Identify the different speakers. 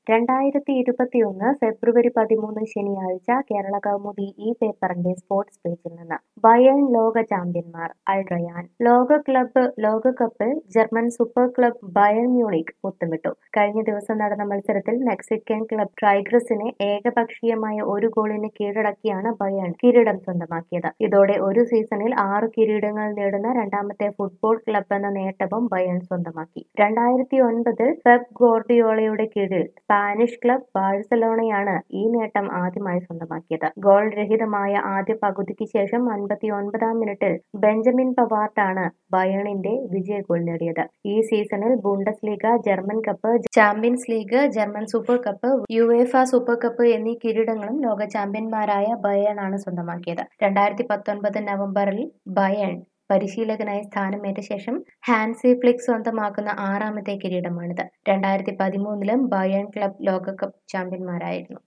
Speaker 1: രണ്ടായിരത്തി ഇരുപത്തിയൊന്ന് ഫെബ്രുവരി പതിമൂന്ന് ശനിയാഴ്ച കേരള കൗമുദി ഈ പേപ്പറിന്റെ സ്പോർട്സ് പേജിൽ നിന്ന് ബയേൺ ലോക ചാമ്പ്യന്മാർ അൽ റയാൻ ലോക ക്ലബ്ബ് ലോകകപ്പിൽ German super club Bayern Munich മുത്തമിട്ടു കഴിഞ്ഞ ദിവസം നടന്ന മത്സരത്തിൽ മെക്സിക്കൻ ക്ലബ് ട്രൈഗ്രസിനെ ഏകപക്ഷീയമായ ഒരു ഗോളിന് കീഴടക്കിയാണ് ബയൺ കിരീടം സ്വന്തമാക്കിയത് ഇതോടെ ഒരു സീസണിൽ ആറ് കിരീടങ്ങൾ നേടുന്ന രണ്ടാമത്തെ ഫുട്ബോൾ ക്ലബ് എന്ന നേട്ടവും ബയൺ സ്വന്തമാക്കി രണ്ടായിരത്തി ഒൻപതിൽ പെപ് ഗോർഡിയോളയുടെ കീഴിൽ സ്പാനിഷ് ക്ലബ് ബാഴ്സലോണയാണ് ഈ നേട്ടം ആദ്യമായി സ്വന്തമാക്കിയത് ഗോൾ രഹിതമായ ആദ്യ പകുതിക്ക് ശേഷം അൻപത്തി ഒൻപതാം മിനിറ്റിൽ ബെഞ്ചമിൻ പവാർട്ടാണ് ബയണിന്റെ വിജയ ഗോൾ നേടിയത് ഈ സീസണിൽ Bundesliga German cup champions league German super cup UEFA super cup എന്നീ കിരീടങ്ങളും ലോക ചാമ്പ്യന്മാരായ ബയൺ ആണ് സ്വന്തമാക്കിയത് രണ്ടായിരത്തി പത്തൊൻപത് നവംബറിൽ ബയൺ പരിശീലകനായി സ്ഥാനമേറ്റ ശേഷം ഹാൻസി ഫ്ലിക് സ്വന്തമാക്കുന്ന ആറാമത്തെ കിരീടമാണിത് രണ്ടായിരത്തി പതിമൂന്നിലും ബയൺ ക്ലബ് ലോകകപ്പ് ചാമ്പ്യന്മാരായിരുന്നു